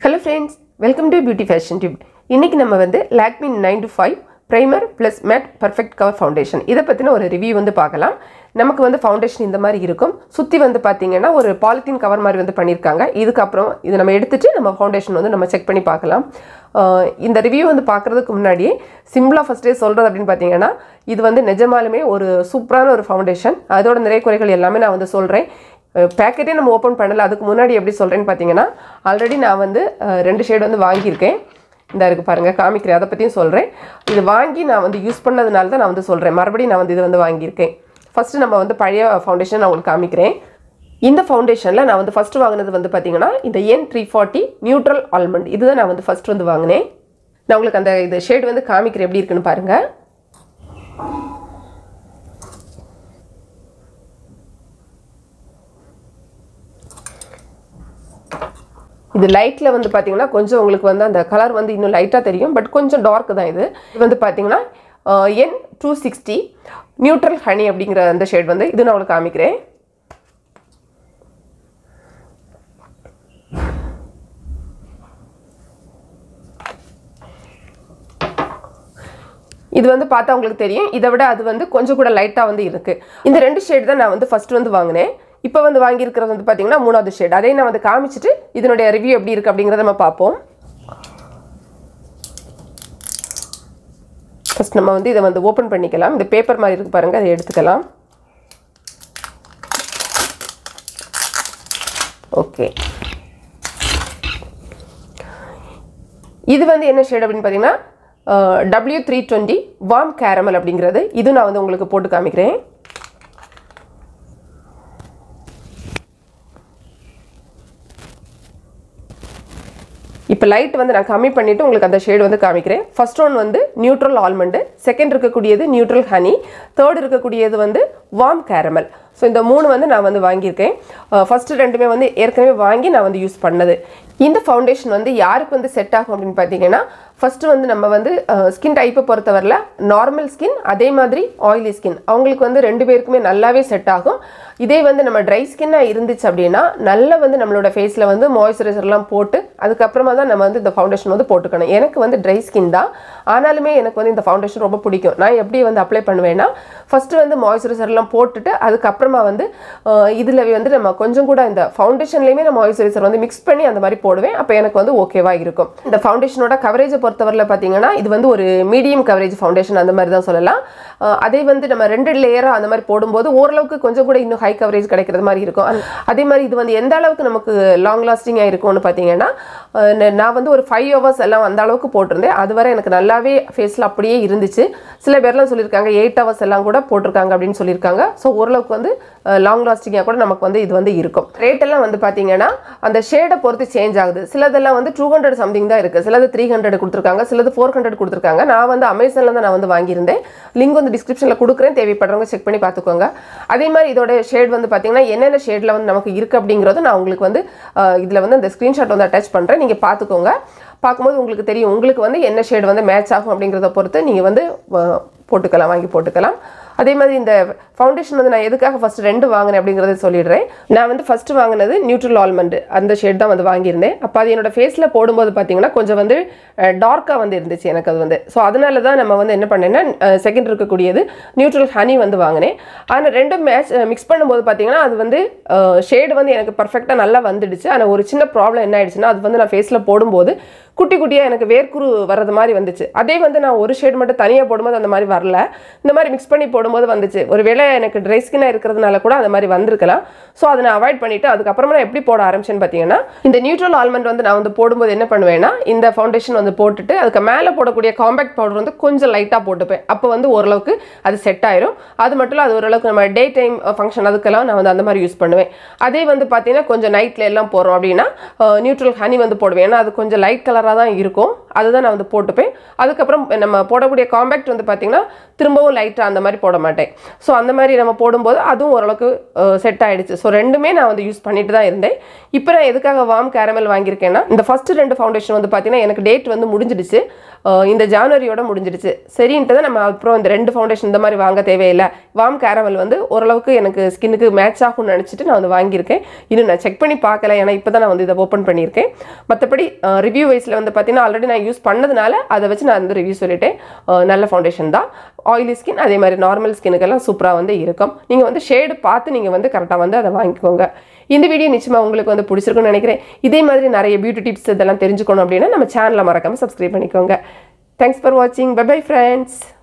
hello friends welcome to beauty fashion tube இன்றைக்கி நம்ம வந்து Lakme nine to five primer plus matte perfect cover foundation இதை பற்றின ஒரு ரிவ்யூ வந்து பார்க்கலாம் நமக்கு வந்து ஃபவுண்டேஷன் இந்த மாதிரி இருக்கும் சுற்றி வந்து பார்த்தீங்கன்னா ஒரு பாலித்தீன் கவர் மாதிரி வந்து பண்ணியிருக்காங்க இதுக்கப்புறம் இது நம்ம எடுத்துட்டு நம்ம ஃபவுண்டேஷன் வந்து நம்ம செக் பண்ணி பார்க்கலாம் ஆஹ் இந்த ரிவ்யூ வந்து பார்க்குறதுக்கு முன்னாடியே சிம்பிளாக ஃபஸ்ட்டே சொல்கிறது அப்படின்னு பார்த்தீங்கன்னா இது வந்து நிஜமாலுமே ஒரு சூப்பரான ஒரு ஃபவுண்டேஷன் அதோட நிறைய குறைகள் எல்லாமே நான் வந்து சொல்கிறேன் பேக்கெட்டே நம்ம ஓப்பன் பண்ணல அதுக்கு முன்னாடி எப்படி சொல்கிறேன்னு பார்த்தீங்கன்னா ஆல்ரெடி நான் வந்து அஹ், ரெண்டு ஷேட் வந்து வாங்கியிருக்கேன் இந்த இருக்கு பாருங்கள் காமிக்கிறேன் அதை பற்றியும் சொல்கிறேன் இது வாங்கி நான் வந்து யூஸ் பண்ணதுனால தான் நான் வந்து சொல்கிறேன் மறுபடியும் நான் வந்து இது வந்து வாங்கியிருக்கேன் ஃபஸ்ட்டு நம்ம வந்து பழைய ஃபவுண்டேஷன் நான் உங்களுக்கு காமிக்கிறேன் இந்த ஃபவுண்டேஷனில் நான் வந்து ஃபஸ்ட்டு வாங்கினது வந்து பார்த்தீங்கன்னா இந்த N three forty neutral almond இதுதான் நான் வந்து ஃபஸ்ட் வந்து வாங்கினேன் நான் உங்களுக்கு அந்த இது ஷேட் வந்து காமிக்கிறேன் எப்படி இருக்குன்னு பாருங்கள் இது லைட்டில் வந்து பார்த்தீங்கன்னா கொஞ்சம் உங்களுக்கு வந்து அந்த கலர் வந்து இன்னும் லைட்டாக தெரியும் பட் கொஞ்சம் டார்க் தான் இது இது வந்து பார்த்தீங்கன்னா N two sixty neutral honey அப்படிங்கிற அந்த ஷேட் வந்து இது நான் உங்களுக்கு காமிக்கிறேன் இது வந்து பார்த்தா உங்களுக்கு தெரியும் இதை விட அது வந்து கொஞ்சம் கூட லைட்டாக வந்து இருக்குது இந்த ரெண்டு ஷேட் தான் நான் வந்து ஃபஸ்ட்டு வந்து வாங்கினேன் இப்போ வந்து வாங்கியிருக்கிறது வந்து பார்த்தீங்கன்னா மூணாவது ஷேட் அதையும் நான் வந்து காமிச்சிட்டு இதனுடைய ரிவ்யூ எப்படி இருக்குது அப்படிங்கிறத நம்ம பார்ப்போம் ஃபஸ்ட் நம்ம வந்து இதை வந்து ஓப்பன் பண்ணிக்கலாம் இந்த பேப்பர் மாதிரி இருக்கு பாருங்கள் அதை எடுத்துக்கலாம் ஓகே இது வந்து என்ன ஷேட் அப்படின்னு பார்த்தீங்கன்னா W three twenty warm caramel அப்படிங்கிறது இது நான் வந்து உங்களுக்கு போட்டு காமிக்கிறேன் இப்போ லைட் வந்து நான் கம்மி பண்ணிவிட்டு உங்களுக்கு அந்த ஷேடு வந்து காமிக்கிறேன் ஃபர்ஸ்ட் ஒன் வந்து நியூட்ரல் ஆல்மண்டு செகண்ட் இருக்கக்கூடியது நியூட்ரல் ஹனி தேர்ட் இருக்கக்கூடியது வந்து வார்ம் கேரமல் ஸோ இந்த மூணு வந்து நான் வந்து வாங்கியிருக்கேன் ஃபஸ்ட்டு ரெண்டுமே வந்து ஏற்கனவே வாங்கி நான் வந்து யூஸ் பண்ணது இந்த ஃபவுண்டேஷன் வந்து யாருக்கு வந்து செட் ஆகும் அப்படின்னு பார்த்தீங்கன்னா ஃபஸ்ட்டு வந்து நம்ம வந்து ஸ்கின் டைப்பை பொறுத்தவரையில் நார்மல் ஸ்கின் அதே மாதிரி ஆயிலி ஸ்கின் அவங்களுக்கு வந்து ரெண்டு பேருக்குமே நல்லாவே செட் ஆகும் இதே வந்து நம்ம ட்ரை ஸ்கின்னாக இருந்துச்சு அப்படின்னா நல்லா வந்து நம்மளோட ஃபேஸில் வந்து மாய்ஸ்சரைசர்லாம் போட்டு அதுக்கப்புறமா தான் நம்ம வந்து இந்த ஃபவுண்டேஷன் வந்து போட்டுக்கணும் எனக்கு வந்து ட்ரை ஸ்கின் தான் ஆனாலுமே எனக்கு வந்து இந்த ஃபவுண்டேஷன் ரொம்ப பிடிக்கும் நான் எப்படி வந்து அப்ளை பண்ணுவேன்னா ஃபஸ்ட்டு வந்து மாய்ஸ்சரைசர்லாம் போட்டுட்டு அதுக்கப்புறமா வந்து இதில் வந்து நம்ம கொஞ்சம் கூட இந்த ஃபவுண்டேஷன்லேயுமே நான் மாய்ஸ்சரைசர் வந்து மிக்ஸ் பண்ணி அந்த மாதிரி போடுவேன் அப்போ எனக்கு வந்து ஓகேவா இருக்கும் இந்த ஃபவுண்டேஷனோட கவரேஜை பொறுத்தவரையில் பார்த்தீங்கன்னா இது வந்து ஒரு மீடியம் கவரேஜ் ஃபவுண்டேஷன் அந்த மாதிரி தான் சொல்லலாம் அஹ் அதே வந்து நம்ம ரெண்டு லேயராக அந்த மாதிரி போடும்போது ஓரளவுக்கு கொஞ்சம் கூட இன்னும் ஹை கவரேஜ் கிடைக்கிறது மாதிரி இருக்கும் அந்த- அதே மாதிரி இது வந்து எந்த அளவுக்கு நமக்கு லாங் லாஸ்டிங்காக இருக்கும்னு பார்த்தீங்கன்னா அஹ் ந- நான் வந்து ஒரு ஃபைவ் ஹவர்ஸ் எல்லாம் அந்த அளவுக்கு போட்டிருந்தேன் அது வரை எனக்கு நல்லாவே ஃபேஸில் அப்படியே இருந்துச்சு சில பேர்லாம் சொல்லியிருக்காங்க எயிட் ஹவர்ஸ் எல்லாம் கூட போட்டிருக்காங்க அப்படின்னு சொல்லியிருக்காங்க ஸோ ஓரளவுக்கு வந்து லாங் லாஸ்டிங்காக கூட நமக்கு வந்து இது வந்து இருக்கும் ரேட் எல்லாம் வந்து பார்த்தீங்கன்னா அந்த ஷேடை பொறுத்து சேஞ்ச் ஆகுது சிலதெல்லாம் வந்து டூ ஹண்ட்ரட் சம்திங் தான் இருக்குது சிலது த்ரீ ஹண்ட்ரட் கொடுத்துருக்காங்க சிலது ஃபோர் ஹண்ட்ரட் கொடுத்துருக்காங்க நான் வந்து அமேசானில் தான் நான் வந்து வாங்கியிருந்தேன் லிங்க் வந்து டிஸ்கிரிப்ஷனில் கொடுக்குறேன் தேவைப்படுறவங்க செக் பண்ணி பார்த்துக்கோங்க அதே மாதிரி இதோட ஷேட் வந்து பார்த்தீங்கன்னா என்னென்ன ஷேடில் வந்து நமக்கு இருக்குது அப்படிங்கிறதும் நான் உங்களுக்கு வந்து இதில் வந்து அந்த ஸ்க்ரீன்ஷாட் வந்து அட்டாச் பண்ணுறேன் நீங்கள் பார்த்துக்கோங்க பார்க்கும்போது உங்களுக்கு தெரியும் உங்களுக்கு வந்து என்ன ஷேட் வந்து மேட்ச் ஆகும் அப்படிங்கிறத பொறுத்து நீங்கள் வந்து அஹ், போட்டுக்கலாம் வாங்கி போட்டுக்கலாம் அதே மாதிரி இந்த ஃபவுண்டேஷன் வந்து நான் எதுக்காக ஃபஸ்ட்டு ரெண்டு வாங்கினேன் அப்படிங்கிறத சொல்லிடுறேன் நான் வந்து ஃபஸ்ட்டு வாங்கினது நியூட்ரல் ஆல்மண்ட் அந்த ஷேட் தான் வந்து வாங்கியிருந்தேன் அப்போ அது என்னோட ஃபேஸில் போடும்போது பார்த்தீங்கன்னா கொஞ்சம் வந்து டார்க்காக வந்து இருந்துச்சு எனக்கு அது வந்து ஸோ அதனால தான் நம்ம வந்து என்ன பண்ணேன்னா செகண்ட் இருக்கக்கூடியது நியூட்ரல் ஹனி வந்து வாங்கினேன் ஆனால் ரெண்டும் மேட்ச் மிக்ஸ் பண்ணும்போது பார்த்தீங்கன்னா அது வந்து ஷேடு வந்து எனக்கு பர்ஃபெக்டாக நல்லா வந்துடுச்சு ஆனால் ஒரு சின்ன ப்ராப்ளம் என்ன ஆயிடுச்சுன்னா அது வந்து நான் ஃபேஸில் போடும்போது குட்டி குட்டியாக எனக்கு வேர்க்குரு வர்றது மாதிரி வந்துச்சு அதே வந்து நான் ஒரு ஷேட் மட்டும் தனியாக போடும்போது அந்த மாதிரி வரல இந்த மாதிரி மிக்ஸ் பண்ணி போடும்போது வந்துச்சு ஒருவேளை எனக்கு ட்ரை ஸ்கின்னாக இருக்கிறதுனால கூட அந்த மாதிரி வந்திருக்கலாம் ஸோ அதை நான் அவாய்ட் பண்ணிவிட்டு அதுக்கப்புறமா நான் எப்படி போட ஆரம்பிச்சேன்னு பார்த்தீங்கன்னா இந்த நியூட்ரல் ஆல்மண்ட் வந்து நான் வந்து போடும்போது என்ன பண்ணுவேன்னா இந்த ஃபவுண்டேஷன் வந்து போட்டுட்டு அதுக்கு மேலே போடக்கூடிய காம்பேக்ட் பவுடர் வந்து கொஞ்சம் லைட்டாக போட்டுப்பேன் அப்போ வந்து ஓரளவுக்கு அது செட் ஆயிரும் அது மட்டும் இல்லை அது ஓரளவுக்கு நம்ம டே டைம் ஃபங்க்ஷன் அதுக்கெல்லாம் நான் வந்து அந்த மாதிரி யூஸ் பண்ணுவேன் அதே வந்து பார்த்தீங்கன்னா கொஞ்சம் நைட்டில் எல்லாம் போகிறோம் அப்படின்னா நியூட்ரல் ஹனி வந்து போடுவேன் ஏன்னா அது கொஞ்சம் லைட் கலராக தான் இருக்கும் அதுதான் நான் வந்து போட்டுப்பேன் அதுக்கப்புறம் நம்ம போடக்கூடிய காம்பேக்ட் வந்து பார்த்திங்கன்னா திரும்பவும் லைட்டாக அந்த மாதிரி போட மாட்டேன் ஸோ அந்த மாதிரி நம்ம போடும்போது அதுவும் ஓரளவுக்கு செட் ஆகிடுச்சு ஸோ ரெண்டுமே நான் வந்து யூஸ் பண்ணிட்டு தான் இருந்தேன் இப்போ நான் எதுக்காக வார்ம் கேரமல் வாங்கியிருக்கேன்னா இந்த ஃபஸ்ட்டு ரெண்டு ஃபவுண்டேஷன் வந்து பார்த்தீங்கன்னா எனக்கு டேட் வந்து முடிஞ்சிடுச்சு அஹ் இந்த ஜான்வரியோட முடிஞ்சிடுச்சு சரின்ட்டு தான் நம்ம அப்புறம் இந்த ரெண்டு ஃபவுண்டேஷன் இந்த மாதிரி வாங்க தேவையில்லை வார்ம் கேரமல் வந்து ஓரளவுக்கு எனக்கு ஸ்கின்னுக்கு மேட்ச் ஆகும்னு நினச்சிட்டு நான் வந்து வாங்கியிருக்கேன் இன்னும் நான் செக் பண்ணி பார்க்கல ஏன்னா இப்போ தான் நான் வந்து இதை ஓப்பன் பண்ணியிருக்கேன் மற்றபடி ரிவ்யூ வைஸில் வந்து பார்த்தீங்கன்னா ஆல்ரெடி நான் யூஸ் பண்ணதுனால அதை வச்சு நான் வந்து ரிவ்யூ சொல்லிட்டேன் அஹ் நல்ல ஃபவுண்டேஷன் தான் ஆயிலி ஸ்கின் அதே மாதிரி நார்மல் ஸ்கின்னுக்கெல்லாம் சூப்பராக வந்து இருக்கும் நீங்கள் வந்து ஷேடு பார்த்து நீங்கள் வந்து கரெக்டாக வந்து அதை வாங்கிக்கோங்க இந்த வீடியோ நிச்சயமாக உங்களுக்கு வந்து பிடிச்சிருக்குன்னு நினைக்கிறேன் இதே மாதிரி நிறைய பியூட்டி டிப்ஸ் இதெல்லாம் தெரிஞ்சுக்கணும் அப்படின்னா நம்ம சேனலை மறக்காமல் சப்ஸ்கிரைப் பண்ணிக்கோங்க தேங்க்ஸ் ஃபார் வாட்சிங் பை பை ஃப்ரெண்ட்ஸ்